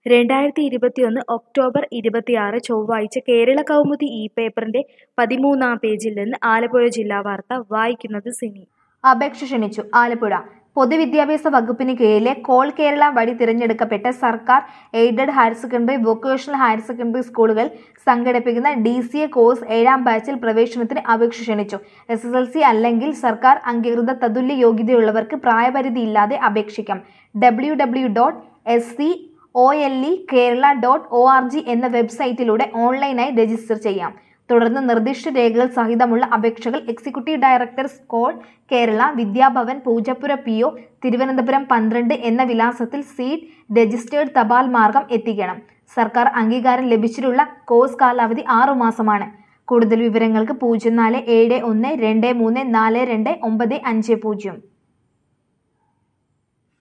രണ്ടായിരത്തി ഇരുപത്തിയൊന്ന് ഒക്ടോബർ ഇരുപത്തിയാറ് ചൊവ്വാഴ്ച കേരള കൗമുദി ഈ പേപ്പറിന്റെ പതിമൂന്നാം പേജിൽ നിന്ന് ആലപ്പുഴ ജില്ലാ വാർത്ത വായിക്കുന്നത് സിനി അപേക്ഷ ക്ഷണിച്ചു ആലപ്പുഴ പൊതുവിദ്യാഭ്യാസ വകുപ്പിന് കീഴിലെ കോൾ കേരള വഴി തിരഞ്ഞെടുക്കപ്പെട്ട സർക്കാർ aided higher secondary vocational higher secondary സ്കൂളുകൾ സംഘടിപ്പിക്കുന്ന ഡി സി എ കോഴ്സ് ഏഴാം ബാച്ചിൽ പ്രവേശനത്തിന് അപേക്ഷ ക്ഷണിച്ചു എസ് എസ് എൽ സി അല്ലെങ്കിൽ സർക്കാർ അംഗീകൃത തതുല്യ യോഗ്യതയുള്ളവർക്ക് പ്രായപരിധി ഇല്ലാതെ അപേക്ഷിക്കാം W W dot S C O L E Kerala dot O R G എന്ന വെബ്സൈറ്റിലൂടെ ഓൺലൈനായി രജിസ്റ്റർ ചെയ്യാം തുടർന്ന് നിർദ്ദിഷ്ട രേഖകൾ സഹിതമുള്ള അപേക്ഷകൾ executive director SCOLE Kerala Vidyabhavan Poojappura P O Thiruvananthapuram പന്ത്രണ്ട് എന്ന വിലാസത്തിൽ സീറ്റ് രജിസ്റ്റേർഡ് തപാൽ മാർഗം എത്തിക്കണം സർക്കാർ അംഗീകാരം ലഭിച്ചിട്ടുള്ള കോഴ്സ് കാലാവധി ആറു മാസമാണ് കൂടുതൽ വിവരങ്ങൾക്ക് പൂജ്യം നാല് ഏഴ് ഒന്ന് രണ്ട് മൂന്ന് നാല് രണ്ട് ഒമ്പത് അഞ്ച് പൂജ്യം